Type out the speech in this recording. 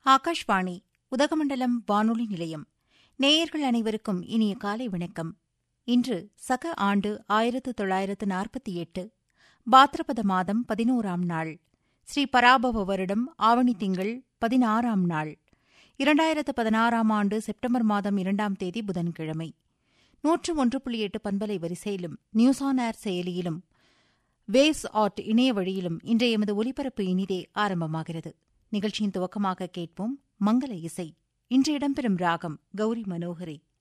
ஆகாஷ்வாணி உதகமண்டலம் வானொலி நிலையம் நேயர்கள் அனைவருக்கும் இனிய காலை வணக்கம் இன்று சக ஆண்டு ஆயிரத்து தொள்ளாயிரத்து நாற்பத்தி எட்டு பாத்ரபத மாதம் பதினோராம் நாள் ஸ்ரீ பராபவ வருடம் ஆவணி திங்கள் பதினாறாம் நாள் இரண்டாயிரத்து பதினாறாம் ஆண்டு செப்டம்பர் மாதம் இரண்டாம் தேதி புதன்கிழமை நூற்று ஒன்று புள்ளி எட்டு பண்பலை வரிசையிலும் நியூஸ் ஆன் ஏர் செயலியிலும் வேவ்ஸ் ஆட் இணைய வழியிலும் இன்றைய எமது ஒலிபரப்பு இனிதே ஆரம்பமாகிறது நிகழ்ச்சியின் துவக்கமாக கேட்போம் மங்கள இசை இன்று இடம்பெறும் ராகம் கௌரி மனோகரி